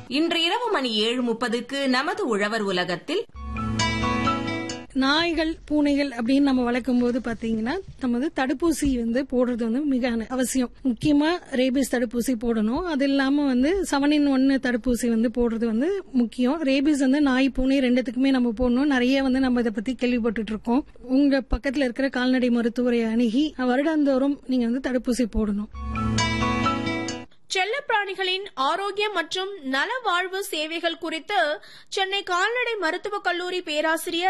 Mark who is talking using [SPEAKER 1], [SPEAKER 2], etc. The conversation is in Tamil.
[SPEAKER 1] இன்று இரவு மணி ஏழு முப்பதுக்கு நமது உழவர் உலகத்தில்
[SPEAKER 2] நாய்கள் பூனைகள் அப்படின்னு நம்ம வளர்க்கும் போது பாத்தீங்கன்னா நம்ம வந்து தடுப்பூசி வந்து போடுறது வந்து மிக அவசியம் முக்கியமா ரேபிஸ் தடுப்பூசி போடணும் அது இல்லாம வந்து செவனின் ஒன்னு தடுப்பூசி வந்து போடுறது வந்து முக்கியம் ரேபிஸ் வந்து நாய் பூனை ரெண்டுத்துக்குமே நம்ம போடணும் நிறைய வந்து நம்ம இதை பத்தி கேள்விப்பட்டுட்டு இருக்கோம் உங்க பக்கத்துல இருக்கிற கால்நடை மருத்துவரை அணுகி வருடாந்தோறும் நீங்க வந்து தடுப்பூசி போடணும்
[SPEAKER 3] செல்லப்பிராணிகளின் ஆரோக்கியம் மற்றும் நல வாழ்வு சேவைகள் குறித்து சென்னை கால்நடை மருத்துவக் கல்லூரி பேராசிரியர்